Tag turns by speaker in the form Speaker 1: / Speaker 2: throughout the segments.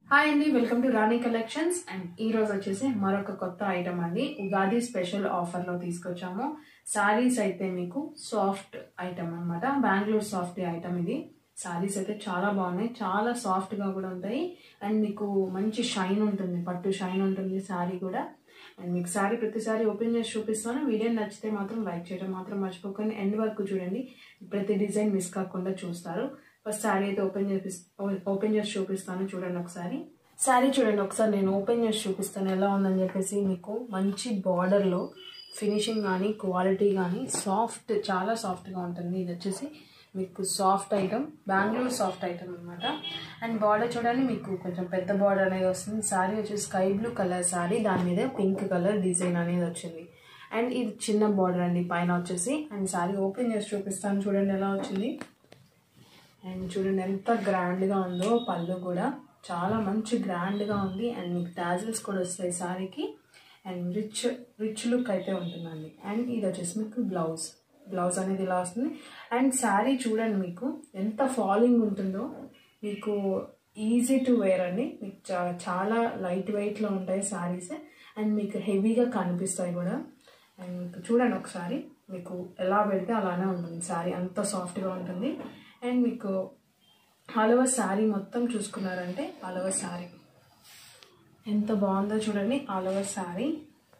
Speaker 1: hi అండి welcome to Rani collections and ఈ రోజు వచ్చేసి మరొక కొత్త ఐటమ్ అండి ఉగాది స్పెషల్ ఆఫర్ లో తీసుకొచ్చాము సారీస్ అయితే మీకు సాఫ్ట్ ఐటమ్ అన్నమాట బెంగళూరు సాఫ్ట్ ఐటమ్ ఇది సారీస్ అయితే చాలా బాగున్నాయి చాలా సాఫ్ట్ గా కూడా ఉంటాయి అండ్ మీకు మంచి షైన్ ఉంటుంది పట్టు షైన్ ఉంటుంది సారీ కూడా అండ్ మీకు సారీ ప్రతిసారి ఓపెన్ చేసి చూపిస్తాను వీడియో నచ్చితే మాత్రం లైక్ చేయడం మాత్రం మర్చిపోకండి ఎండ్ వరకు చూడండి ప్రతి డిజైన్ మిస్ కాకుండా చూస్తారు ఫస్ట్ శారీ అయితే ఓపెన్ చేసి ఓపెన్ చేసి చూపిస్తాను చూడండి ఒకసారి శారీ చూడండి ఒకసారి నేను ఓపెన్ చేసి చూపిస్తాను ఎలా ఉందని చెప్పేసి మీకు మంచి బార్డర్లో ఫినిషింగ్ కానీ క్వాలిటీ కానీ సాఫ్ట్ చాలా సాఫ్ట్గా ఉంటుంది ఇది వచ్చేసి మీకు soft item Bengaluru soft item అనమాట అండ్ బార్డర్ చూడండి మీకు కొంచెం పెద్ద బార్డర్ అనేది వస్తుంది శారీ వచ్చేసి స్కై బ్లూ కలర్ శారీ దాని మీద పింక్ కలర్ డిజైన్ అనేది వచ్చింది అండ్ ఇది చిన్న బార్డర్ అండి పైన వచ్చేసి అండ్ శారీ ఓపెన్ చేసి చూపిస్తాను చూడండి ఎలా వచ్చింది అండ్ చూడండి ఎంత గ్రాండ్గా ఉందో పళ్ళు కూడా చాలా మంచి గ్రాండ్గా ఉంది అండ్ మీకు టాజిల్స్ కూడా వస్తాయి సారీకి అండ్ రిచ్ రిచ్ లుక్ అయితే ఉంటుందండి అండ్ ఇది వచ్చేసి మీకు బ్లౌజ్ బ్లౌజ్ అనేది ఇలా వస్తుంది అండ్ శారీ చూడండి మీకు ఎంత ఫాలింగ్ ఉంటుందో మీకు ఈజీ టు వేర్ అండి మీకు చా- చాలా లైట్ వెయిట్లో ఉంటాయి శారీస్ అండ్ మీకు హెవీగా కనిపిస్తాయి కూడా అండ్ మీకు చూడండి ఒకసారి మీకు ఎలా పెడితే అలానే ఉంటుంది శారీ అంత సాఫ్ట్గా ఉంటుంది అండ్ మీకు ఆల్ ఓవర్ శారీ మొత్తం చూసుకున్నారంటే ఆల్ ఓవర్ శారీ ఎంత బాగుందో చూడండి ఆల్ ఓవర్ శారీ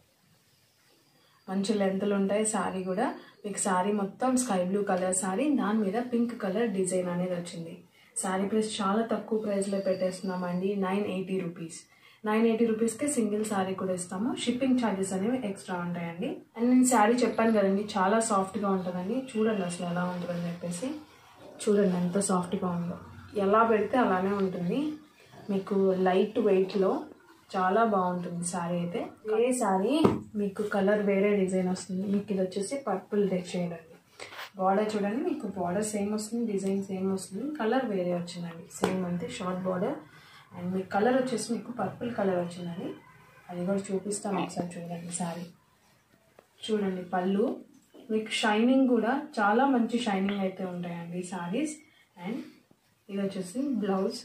Speaker 1: మంచి లెంత్లు ఉంటాయి శారీ కూడా మీకు శారీ మొత్తం స్కై బ్లూ కలర్ శారీ దాని మీద పింక్ కలర్ డిజైన్ అనేది వచ్చింది శారీ ప్రైస్ చాలా తక్కువ ప్రైస్లో పెట్టేస్తున్నామండి nine eighty rupees nine eighty రూపీస్కి సింగిల్ శారీ కూడా ఇస్తాము షిప్పింగ్ ఛార్జెస్ అనేవి ఎక్స్ట్రా ఉంటాయండి అండ్ నేను శారీ చెప్పాను కదండి చాలా సాఫ్ట్గా ఉంటుందండి చూడండి అసలు ఎలా ఉంటుందని చెప్పేసి చూడండి ఎంత సాఫ్ట్గా ఉందో ఎలా పెడితే అలానే ఉంటుంది మీకు లైట్ వెయిట్లో చాలా బాగుంటుంది శారీ అయితే వేరే శారీ మీకు కలర్ వేరే డిజైన్ వస్తుంది మీకు ఇది వచ్చేసి పర్పుల్ షేడ్ అండి బార్డర్ చూడండి మీకు బార్డర్ సేమ్ వస్తుంది డిజైన్ సేమ్ వస్తుంది కలర్ వేరే వచ్చిందండి సేమ్ అంతే షార్ట్ బార్డర్ అండ్ మీకు కలర్ వచ్చేసి మీకు పర్పుల్ కలర్ వచ్చిందండి అది కూడా చూపిస్తాను ఒకసారి చూడండి శారీ చూడండి పళ్ళు మీకు షైనింగ్ కూడా చాలా మంచి షైనింగ్ అయితే ఉంటాయండి సారీస్ అండ్ ఇది వచ్చేసి బ్లౌజ్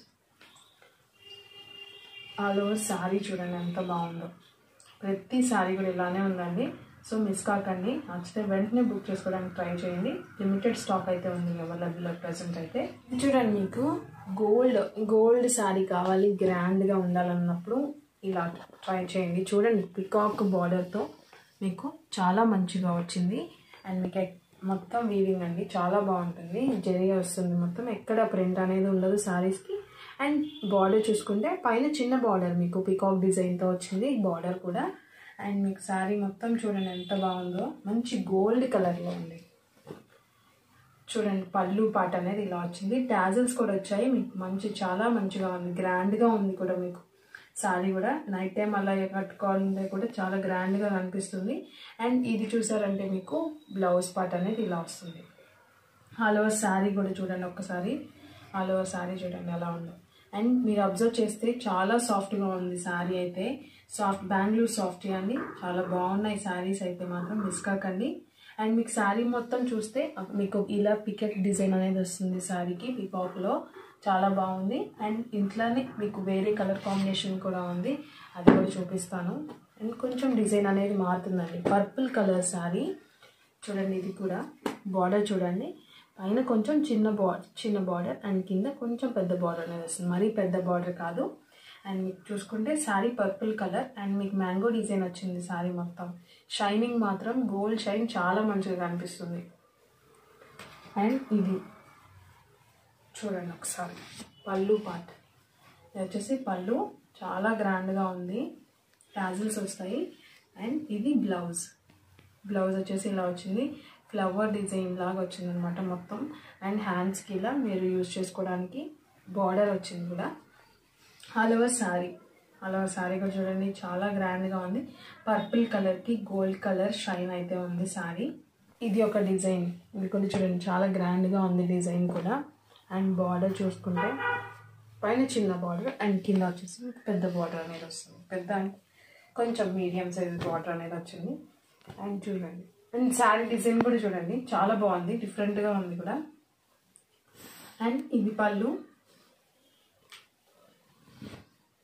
Speaker 1: ఆల్ ఓవర్ శారీ చూడండి ఎంత బాగుందో ప్రతి శారీ కూడా ఇలానే ఉందండి సో మిస్ కాకండి నచ్చితే వెంటనే బుక్ చేసుకోవడానికి ట్రై చేయండి లిమిటెడ్ స్టాక్ అయితే ఉంది అవైలబుల్ ప్రజెంట్ అయితే ఇది చూడండి మీకు గోల్డ్ గోల్డ్ శారీ కావాలి గ్రాండ్గా ఉండాలన్నప్పుడు ఇలా ట్రై చేయండి చూడండి పికాక్ బార్డర్తో మీకు చాలా మంచిగా వచ్చింది అండ్ మీకు ఎక్- మొత్తం వీవింగ్ అండి చాలా బాగుంటుంది జరిగా వస్తుంది మొత్తం ఎక్కడ ప్రింట్ అనేది ఉండదు శారీస్కి అండ్ బార్డర్ చూసుకుంటే పైన చిన్న బార్డర్ మీకు పికాక్ డిజైన్తో వచ్చింది బార్డర్ కూడా అండ్ మీకు శారీ మొత్తం చూడండి ఎంత బాగుందో మంచి గోల్డ్ కలర్లో ఉంది చూడండి పళ్ళు పాట అనేది ఇలా వచ్చింది టాజిల్స్ కూడా వచ్చాయి మీకు మంచి చాలా మంచిగా ఉంది గ్రాండ్గా ఉంది కూడా మీకు సారీ కూడా నైట్ టైం అలా కట్టుకోవాలంటే కూడా చాలా గ్రాండ్గా కనిపిస్తుంది అండ్ ఇది చూసారంటే మీకు బ్లౌజ్ పార్ట్ అనేది ఇలా వస్తుంది ఆల్ ఓవర్ శారీ కూడా చూడండి ఒక్కసారి ఆల్ ఓవర్ శారీ చూడండి ఎలా ఉందో అండ్ మీరు అబ్జర్వ్ చేస్తే చాలా సాఫ్ట్గా ఉంది శారీ అయితే సాఫ్ట్ బెంగళూరు సాఫ్ట్ అండి చాలా బాగున్నాయి శారీస్ అయితే మాత్రం మిస్ కాకండి అండ్ మీకు శారీ మొత్తం చూస్తే మీకు ఇలా పికెట్ డిజైన్ అనేది వస్తుంది శారీకి పికాక్లో చాలా బాగుంది అండ్ ఇంట్లోనే మీకు వేరే కలర్ కాంబినేషన్ కూడా ఉంది అది కూడా చూపిస్తాను అండ్ కొంచెం డిజైన్ అనేది మారుతుందండి పర్పుల్ కలర్ శారీ చూడండి ఇది కూడా బార్డర్ చూడండి పైన కొంచెం చిన్న బార్డర్ చిన్న బార్డర్ అండ్ కింద కొంచెం పెద్ద బార్డర్ అనేది వస్తుంది మరీ పెద్ద బార్డర్ కాదు అండ్ మీకు చూసుకుంటే శారీ పర్పుల్ కలర్ అండ్ మీకు మ్యాంగో డిజైన్ వచ్చింది శారీ మొత్తం షైనింగ్ మాత్రం గోల్డ్ షైన్ చాలా మంచిగా కనిపిస్తుంది అండ్ ఇది చూడండి ఒకసారి పళ్ళు పార్ట్ ఇది వచ్చేసి పళ్ళు చాలా గ్రాండ్గా ఉంది టాజిల్స్ వస్తాయి అండ్ ఇది బ్లౌజ్ బ్లౌజ్ వచ్చేసి ఇలా వచ్చింది ఫ్లవర్ డిజైన్ లాగా వచ్చింది అనమాట మొత్తం అండ్ హ్యాండ్స్కి ఇలా మీరు యూజ్ చేసుకోవడానికి బార్డర్ వచ్చింది కూడా all over sari all over sari కూడా చూడండి చాలా గ్రాండ్గా ఉంది పర్పుల్ కలర్కి గోల్డ్ కలర్ షైన్ అయితే ఉంది శారీ ఇది ఒక డిజైన్ ఇది కూడా చూడండి చాలా గ్రాండ్గా ఉంది డిజైన్ కూడా అండ్ బార్డర్ చూసుకుంటే పైన చిన్న బార్డర్ అండ్ కింద వచ్చేసి మీకు పెద్ద బార్డర్ అనేది వస్తుంది పెద్ద అంటే కొంచెం మీడియం సైజ్ బార్డర్ అనేది వచ్చింది అండ్ చూడండి అండ్ శారీ డిజైన్ కూడా చూడండి చాలా బాగుంది డిఫరెంట్గా ఉంది కూడా అండ్ ఇది పళ్ళు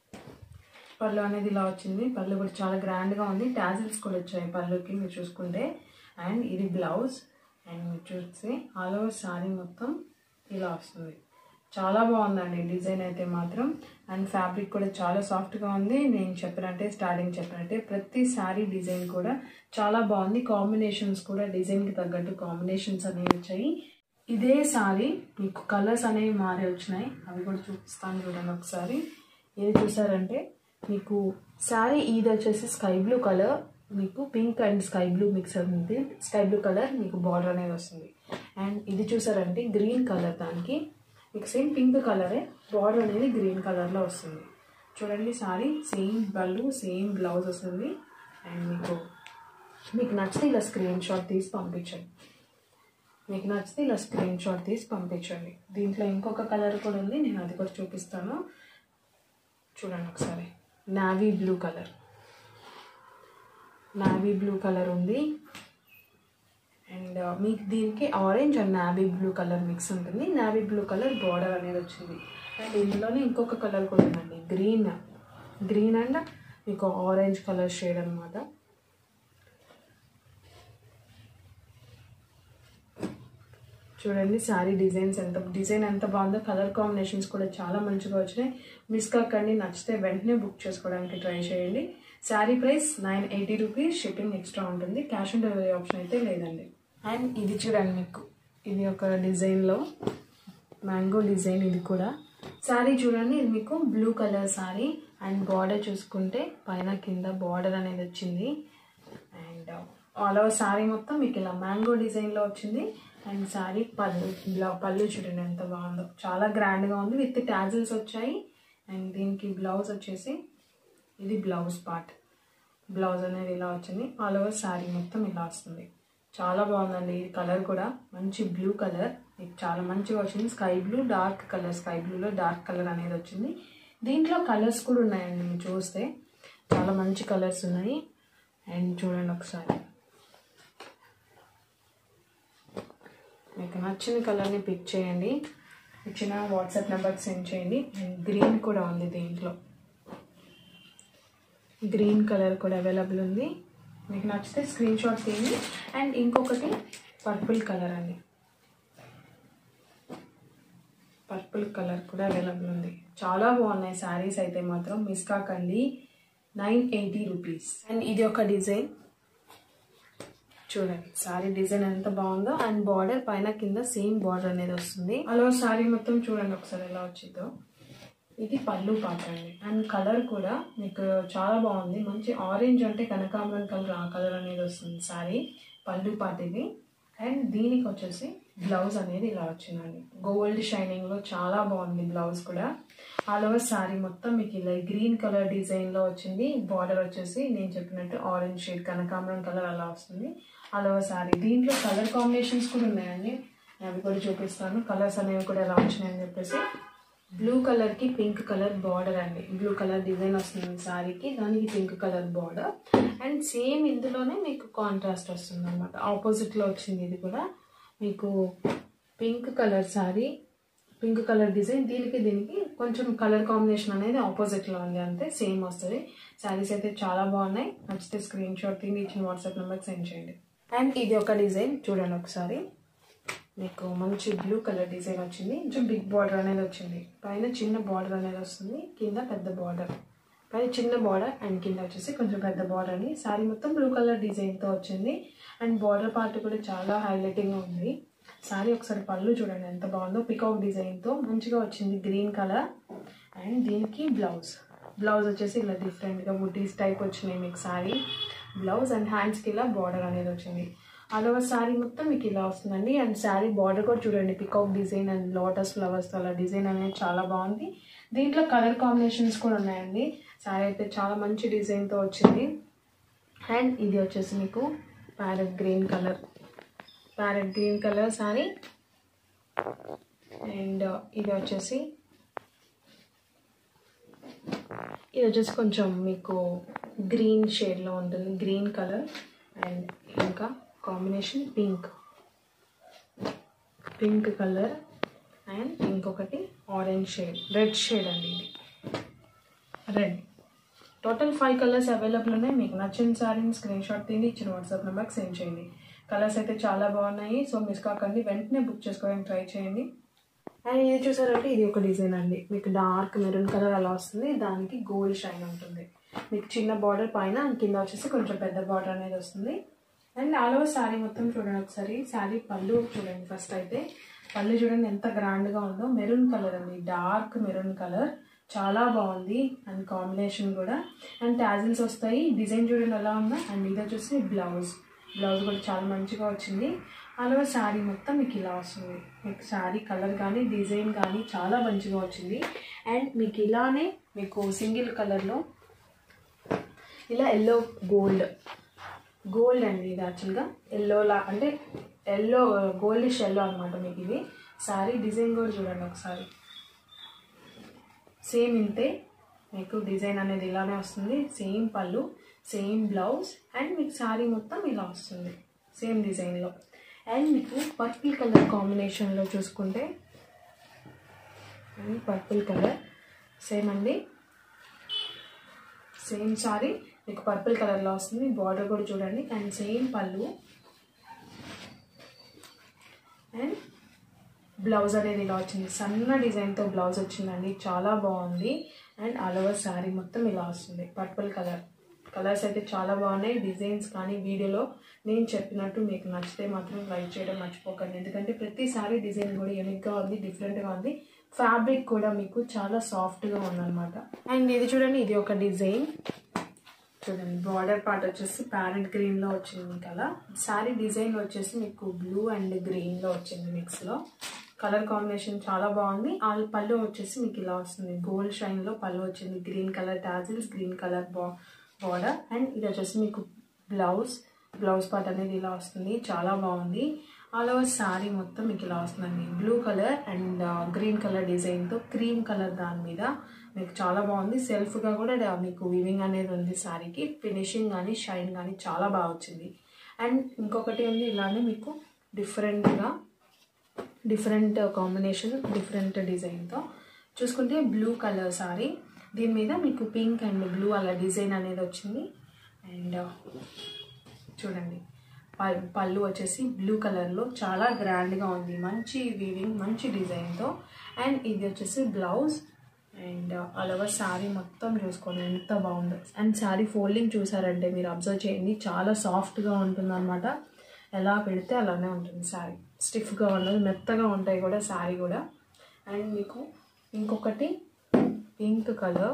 Speaker 1: పళ్ళు అనేది ఇలా వచ్చింది పళ్ళు కూడా చాలా గ్రాండ్గా ఉంది టాజిల్స్ కూడా వచ్చాయి పళ్ళుకి మీరు చూసుకుంటే అండ్ ఇది బ్లౌజ్ అండ్ మీరు చూస్తే ఆల్ ఓవర్ శారీ మొత్తం ఇలా వస్తుంది చాలా బాగుందండి డిజైన్ అయితే మాత్రం అండ్ ఫ్యాబ్రిక్ కూడా చాలా సాఫ్ట్గా ఉంది నేను చెప్పినట్టే స్టార్టింగ్ చెప్పినట్టే ప్రతి శారీ డిజైన్ కూడా చాలా బాగుంది కాంబినేషన్స్ కూడా డిజైన్కి తగ్గట్టు కాంబినేషన్స్ అనేవి వచ్చాయి ఇదే శారీ మీకు కలర్స్ అనేవి మారి వచ్చినాయి అవి కూడా చూపిస్తాను చూడండి ఒకసారి ఇది చూసారంటే మీకు శారీ ఇది వచ్చేసి స్కై బ్లూ కలర్ మీకు pink and sky blue mix ఉంది స్కై బ్లూ కలర్ మీకు బార్డర్ అనేది వస్తుంది అండ్ ఇది చూసారంటే గ్రీన్ కలర్ దానికి మీకు సేమ్ పింక్ కలరే బార్డర్ అనేది గ్రీన్ కలర్లో వస్తుంది చూడండి సారీ సేమ్ బళ్ళు సేమ్ బ్లౌజ్ వస్తుంది అండ్ మీకు మీకు నచ్చితే ఇలా స్క్రీన్ షాట్ తీసి పంపించండి మీకు నచ్చితే ఇలా స్క్రీన్ షాట్ తీసి పంపించండి దీంట్లో ఇంకొక కలర్ కూడా ఉంది నేను అది కూడా చూపిస్తాను చూడండి ఒకసారి navy blue colour navy blue colour ఉంది అండ్ మీకు దీనికి orange and navy blue colour mix ఉంటుంది నావీ బ్లూ కలర్ బార్డర్ అనేది వచ్చింది అండ్ ఇందులోనే ఇంకొక కలర్ కూడా ఉందండి గ్రీన్ గ్రీన్ అండ్ మీకు ఆరెంజ్ కలర్ షేడ్ అనమాట చూడండి శారీ డిజైన్స్ ఎంత డిజైన్ ఎంత బాగుందో కలర్ కాంబినేషన్స్ కూడా చాలా మంచిగా వచ్చినాయి మిస్ కాకండి నచ్చితే వెంటనే బుక్ చేసుకోవడానికి ట్రై చేయండి sari price nine eighty rupees shipping extra ఉంటుంది క్యాష్ ఆన్ డెలివరీ ఆప్షన్ అయితే లేదండి అండ్ ఇది చూడండి మీకు ఇది ఒక డిజైన్లో మ్యాంగో డిజైన్ ఇది కూడా శారీ చూడండి ఇది మీకు blue colour sari and border చూసుకుంటే పైన కింద బార్డర్ అనేది వచ్చింది అండ్ ఆల్ ఓవర్ శారీ మొత్తం మీకు ఇలా మ్యాంగో డిజైన్లో వచ్చింది అండ్ శారీ పళ్ళు బ్లౌ పళ్ళు చూడండి ఎంత బాగుందో చాలా గ్రాండ్గా ఉంది విత్ ట్యాజిల్స్ వచ్చాయి అండ్ దీనికి బ్లౌజ్ వచ్చేసి ఇది బ్లౌజ్ పార్ట్ బ్లౌజ్ అనేది ఇలా వచ్చింది ఆల్ ఓవర్ శారీ మొత్తం ఇలా వస్తుంది చాలా బాగుందండి ఈ కలర్ కూడా మంచి బ్లూ కలర్ మీకు చాలా మంచిగా వచ్చింది sky blue dark colour sky బ్లూలో డార్క్ కలర్ అనేది వచ్చింది దీంట్లో కలర్స్ కూడా ఉన్నాయండి మీరు చూస్తే చాలా మంచి కలర్స్ ఉన్నాయి అండ్ చూడండి ఒకసారి మీకు నచ్చిన కలర్ని పిక్ చేయండి ఇచ్చిన వాట్సాప్ నెంబర్కి సెండ్ చేయండి అండ్ గ్రీన్ కూడా ఉంది దీంట్లో గ్రీన్ కలర్ కూడా అవైలబుల్ ఉంది మీకు నచ్చితే స్క్రీన్ షాట్ తీయండి అండ్ ఇంకొకటి పర్పుల్ కలర్ అండి పర్పుల్ కలర్ కూడా అవైలబుల్ ఉంది చాలా బాగున్నాయి శారీస్ అయితే మాత్రం మిస్ కాకండి నైన్ ఎయిటీ రూపీస్ అండ్ ఇది ఒక డిజైన్ చూడండి శారీ డిజైన్ ఎంత బాగుందో అండ్ బార్డర్ పైన కింద సేమ్ బార్డర్ అనేది వస్తుంది అలా శారీ మొత్తం చూడండి ఒకసారి ఎలా వచ్చిందో ఇది పళ్ళు పాట అండి అండ్ కలర్ కూడా మీకు చాలా బాగుంది మంచి ఆరెంజ్ అంటే కనకాంబరం కలర్ ఆ కలర్ అనేది వస్తుంది శారీ పళ్ళు పాట ఇది అండ్ దీనికి వచ్చేసి బ్లౌజ్ అనేది ఇలా వచ్చిందండి గోల్డ్ షైనింగ్లో చాలా బాగుంది బ్లౌజ్ కూడా ఆల్ ఓవర్ శారీ మొత్తం మీకు ఇలా గ్రీన్ కలర్ డిజైన్లో వచ్చింది బార్డర్ వచ్చేసి నేను చెప్పినట్టు ఆరెంజ్ షేడ్ కనకాంబరం కలర్ అలా వస్తుంది ఆల్ ఓవర్ శారీ దీంట్లో కలర్ కాంబినేషన్స్ కూడా ఉన్నాయండి అవి కూడా చూపిస్తాను కలర్స్ అనేవి కూడా ఎలా వచ్చినాయని చెప్పేసి బ్లూ కలర్కి పింక్ కలర్ బార్డర్ అండి బ్లూ కలర్ డిజైన్ వస్తుంది శారీకి దానికి pink colour border and same ఇందులోనే మీకు కాంట్రాస్ట్ వస్తుంది అనమాట ఆపోజిట్లో వచ్చింది ఇది కూడా మీకు pink colour sari pink colour design దీనికి దీనికి కొంచెం కలర్ కాంబినేషన్ అనేది ఆపోజిట్లో ఉంది అంతే సేమ్ వస్తుంది శారీస్ అయితే చాలా బాగున్నాయి నచ్చితే స్క్రీన్ షాట్ తీసి ఇచ్చిన వాట్సాప్ నెంబర్కి సెండ్ చేయండి అండ్ ఇది ఒక డిజైన్ చూడండి ఒకసారి మీకు మంచి బ్లూ కలర్ డిజైన్ వచ్చింది కొంచెం బిగ్ బార్డర్ అనేది వచ్చింది పైన చిన్న బార్డర్ అనేది వస్తుంది కింద పెద్ద బార్డర్ పైన చిన్న బార్డర్ అండ్ కింద వచ్చేసి కొంచెం పెద్ద బార్డర్ అని శారీ మొత్తం బ్లూ కలర్ డిజైన్తో వచ్చింది అండ్ బార్డర్ పార్ట్ కూడా చాలా హైలైటింగ్గా ఉంది శారీ ఒకసారి పళ్ళు చూడండి ఎంత బాగుందో పికాక్ డిజైన్తో మంచిగా వచ్చింది గ్రీన్ కలర్ అండ్ దీనికి బ్లౌజ్ బ్లౌజ్ వచ్చేసి ఇలా డిఫరెంట్గా బుటీస్ టైప్ వచ్చినాయి మీకు శారీ బ్లౌజ్ అండ్ హ్యాండ్స్కి ఇలా బార్డర్ అనేది వచ్చింది ఆల్ ఓవర్ శారీ మొత్తం మీకు ఇలా వస్తుందండి అండ్ శారీ బార్డర్ కూడా చూడండి peacock design and lotus flowers అలా డిజైన్ అనేది చాలా బాగుంది దీంట్లో కలర్ కాంబినేషన్స్ కూడా ఉన్నాయండి శారీ అయితే చాలా మంచి డిజైన్తో వచ్చింది అండ్ ఇది వచ్చేసి మీకు parrot green colour parrot green colour sari and ఇది వచ్చేసి ఇది వచ్చేసి కొంచెం మీకు గ్రీన్ షేడ్లో ఉంటుంది గ్రీన్ కలర్ అండ్ ఇంకా combination pink pink colour and ఇంకొకటి ఆరెంజ్ షేడ్ రెడ్ షేడ్ అండి ఇది red total five colours available ఉన్నాయి మీకు నచ్చిన శారీని స్క్రీన్ షాట్ తీయండి ఇచ్చిన వాట్సాప్ నెంబర్కి సెండ్ చేయండి కలర్స్ అయితే చాలా బాగున్నాయి సో మిస్ కాకండి వెంటనే బుక్ చేసుకోవడానికి ట్రై చేయండి అండ్ ఇది చూసారంటే ఇది ఒక డిజైన్ అండి మీకు డార్క్ మెరూన్ కలర్ అలా వస్తుంది దానికి గోల్డ్ షైన్ ఉంటుంది మీకు చిన్న బార్డర్ పైన and కింద వచ్చేసి కొంచెం పెద్ద బార్డర్ అనేది వస్తుంది అండ్ ఆల్ ఓవర్ శారీ మొత్తం చూడండి ఒకసారి శారీ పళ్ళు చూడండి ఫస్ట్ అయితే పళ్ళు చూడండి ఎంత గ్రాండ్గా ఉందో మెరూన్ కలర్ అండి డార్క్ మెరూన్ కలర్ చాలా బాగుంది అండ్ కాంబినేషన్ కూడా అండ్ టాజిల్స్ వస్తాయి డిజైన్ చూడండి ఎలా ఉందో అండ్ ఇది వచ్చేసి బ్లౌజ్ బ్లౌజ్ కూడా చాలా మంచిగా వచ్చింది అలాగే శారీ మొత్తం మీకు ఇలా వస్తుంది మీకు శారీ కలర్ కానీ డిజైన్ కానీ చాలా మంచిగా వచ్చింది అండ్ మీకు ఇలానే మీకు సింగిల్ కలర్లో ఇలా ఎల్లో గోల్డ్ గోల్డ్ అండి ఇది యాక్చువల్గా ఎల్లోలా అంటే ఎల్లో గోల్డిష్ ఎల్లో అనమాట మీకు ఇది శారీ డిజైన్ కూడా చూడండి ఒకసారి సేమ్ ఇంతే మీకు డిజైన్ అనేది ఇలానే వస్తుంది సేమ్ పళ్ళు సేమ్ బ్లౌజ్ అండ్ మీకు శారీ మొత్తం ఇలా వస్తుంది సేమ్ డిజైన్లో అండ్ మీకు పర్పుల్ కలర్ కాంబినేషన్లో చూసుకుంటే అండ్ పర్పుల్ కలర్ సేమ్ అండి సేమ్ సారీ మీకు పర్పుల్ కలర్లో వస్తుంది బార్డర్ కూడా చూడండి అండ్ సేమ్ పళ్ళు అండ్ బ్లౌజ్ అనేది ఇలా వచ్చింది సన్న డిజైన్తో బ్లౌజ్ వచ్చిందండి చాలా బాగుంది అండ్ ఆల్ ఓవర్ శారీ మొత్తం ఇలా వస్తుంది పర్పుల్ కలర్ కలర్స్ అయితే చాలా బాగున్నాయి డిజైన్స్ కానీ వీడియోలో నేను చెప్పినట్టు మీకు నచ్చితే మాత్రం లైక్ చేయడం మర్చిపోకండి ఎందుకంటే ప్రతి సారీ డిజైన్ కూడా యూనిక్గా ఉంది డిఫరెంట్గా ఉంది ఫ్యాబ్రిక్ కూడా మీకు చాలా సాఫ్ట్గా ఉందన్నమాట అండ్ ఇది చూడండి ఇది ఒక డిజైన్ చూడండి బార్డర్ పార్ట్ వచ్చేసి ప్యారెంట్ గ్రీన్లో వచ్చింది కదా శారీ డిజైన్ వచ్చేసి మీకు బ్లూ అండ్ గ్రీన్లో వచ్చింది మిక్స్లో కలర్ కాంబినేషన్ చాలా బాగుంది ఆ పళ్ళు వచ్చేసి మీకు ఇలా వస్తుంది గోల్డ్ షైన్లో పళ్ళు వచ్చింది green colour tassels green colour బా బార్డర్ అండ్ ఇది వచ్చేసి మీకు బ్లౌజ్ బ్లౌజ్ పార్ట్ అనేది ఇలా వస్తుంది చాలా బాగుంది ఆల్ ఓవర్ శారీ మొత్తం మీకు ఇలా వస్తుందండి blue colour and green colour డిజైన్తో క్రీమ్ కలర్ దాని మీద మీకు చాలా బాగుంది సెల్ఫ్గా కూడా డా- మీకు వివింగ్ అనేది ఉంది శారీకి ఫినిషింగ్ కానీ షైన్ కానీ చాలా బాగా వచ్చింది అండ్ ఇంకొకటి ఉంది ఇలానే మీకు డిఫరెంట్గా డిఫరెంట్ కాంబినేషన్ డిఫరెంట్ డిజైన్తో చూసుకుంటే బ్లూ కలర్ సారీ దీని మీద మీకు పింక్ అండ్ బ్లూ అలా డిజైన్ అనేది వచ్చింది అండ్ చూడండి పల్- పళ్ళు వచ్చేసి బ్లూ కలర్లో చాలా గ్రాండ్గా ఉంది మంచి వీవింగ్ మంచి డిజైన్తో అండ్ ఇది వచ్చేసి blouse and all over sari మొత్తం చూసుకోండి ఎంత బాగుందో అండ్ శారీ ఫోల్డింగ్ చూసారంటే మీరు అబ్జర్వ్ చేయండి చాలా సాఫ్ట్గా ఉంటుంది అనమాట ఎలా పెడితే అలానే ఉంటుంది శారీ స్టిఫ్గా ఉండదు మెత్తగా ఉంటాయి కూడా శారీ కూడా అండ్ మీకు ఇంకొకటి పింక్ కలర్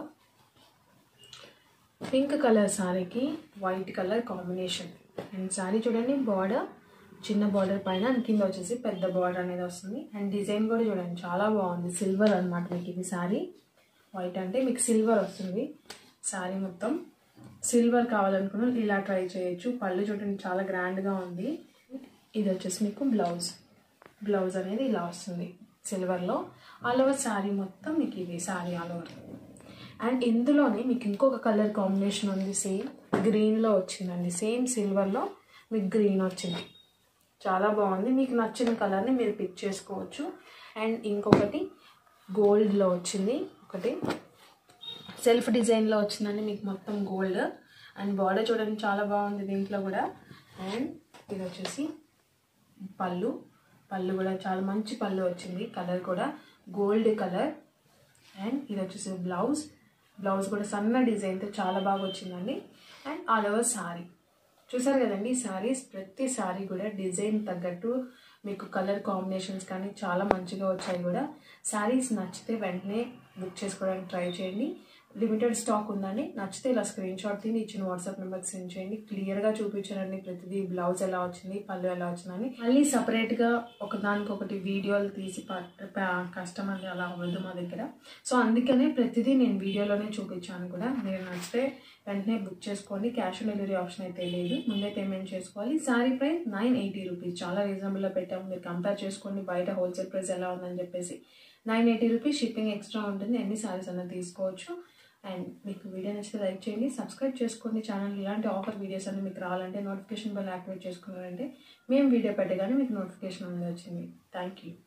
Speaker 1: పింక్ కలర్ శారీకి white colour combination and sari చూడండి బార్డర్ చిన్న బార్డర్ పైన and కింద వచ్చేసి పెద్ద బార్డర్ అనేది వస్తుంది అండ్ డిజైన్ కూడా చూడండి చాలా బాగుంది సిల్వర్ అన్నమాట మీకు ఇది శారీ వైట్ అంటే మీకు సిల్వర్ వస్తుంది శారీ మొత్తం సిల్వర్ కావాలనుకున్న ఇలా ట్రై చేయొచ్చు పళ్ళు చూడండి చాలా గ్రాండ్గా ఉంది ఇది వచ్చేసి మీకు బ్లౌజ్ బ్లౌజ్ అనేది ఇలా వస్తుంది సిల్వర్లో ఆల్ ఓవర్ శారీ మొత్తం మీకు ఇది శారీ ఆల్ ఓవర్ అండ్ ఇందులోనే మీకు ఇంకొక కలర్ కాంబినేషన్ ఉంది సేమ్ గ్రీన్లో వచ్చిందండి సేమ్ సిల్వర్లో మీకు గ్రీన్ వచ్చింది చాలా బాగుంది మీకు నచ్చిన కలర్ని మీరు పిక్ చేసుకోవచ్చు అండ్ ఇంకొకటి గోల్డ్లో వచ్చింది ఒకటి సెల్ఫ్ డిజైన్లో వచ్చిందండి మీకు మొత్తం గోల్డ్ అండ్ బార్డర్ చూడండి చాలా బాగుంది దీంట్లో కూడా అండ్ ఇది వచ్చేసి పళ్ళు పళ్ళు కూడా చాలా మంచి పళ్ళు వచ్చింది కలర్ కూడా గోల్డ్ కలర్ అండ్ ఇది వచ్చేసి బ్లౌజ్ బ్లౌజ్ కూడా సన్న డిజైన్తో చాలా బాగా వచ్చిందండి అండ్ ఆల్ ఓవర్ శారీ చూసారు కదండి ఈ శారీస్ ప్రతి శారీ కూడా డిజైన్ తగ్గట్టు మీకు కలర్ కాంబినేషన్స్ కానీ చాలా మంచిగా వచ్చాయి కూడా శారీస్ నచ్చితే వెంటనే బుక్ చేసుకోవడానికి ట్రై చేయండి లిమిటెడ్ స్టాక్ ఉందండి నచ్చితే ఇలా స్క్రీన్ షాట్ తీసి ఇచ్చిన వాట్సాప్ నెంబర్కి సెండ్ చేయండి క్లియర్గా చూపించారండి ప్రతిదీ బ్లౌజ్ ఎలా వచ్చింది పళ్ళు ఎలా వచ్చిందని మళ్ళీ సపరేట్గా ఒకదానికొకటి వీడియోలు తీసి కస్టమర్ అలా అవ్వదు మా దగ్గర సో అందుకనే ప్రతిదీ నేను వీడియోలోనే చూపించాను కూడా మీరు నచ్చితే వెంటనే బుక్ చేసుకోండి క్యాష్ ఆన్ డెలివరీ ఆప్షన్ అయితే లేదు ముందే పేమెంట్ చేసుకోవాలి sari price nine eighty rupees చాలా రీజనబుల్లో పెట్టాము మీరు కంపేర్ చేసుకోండి బయట హోల్సేల్ ప్రైస్ ఎలా ఉందని చెప్పేసి nine eighty rupees shipping extra ఉంటుంది ఎన్ని శారీస్ అన్న తీసుకోవచ్చు అండ్ మీకు వీడియో నచ్చితే లైక్ చేయండి సబ్స్క్రైబ్ చేసుకోండి ఛానల్ ఇలాంటి ఆఫర్ వీడియోస్ అన్ని మీకు రావాలంటే నోటిఫికేషన్ బెల్ యాక్టివేట్ చేసుకున్నారంటే మేము వీడియో పెట్టగానే మీకు నోటిఫికేషన్ అనేది వచ్చింది థ్యాంక్ యూ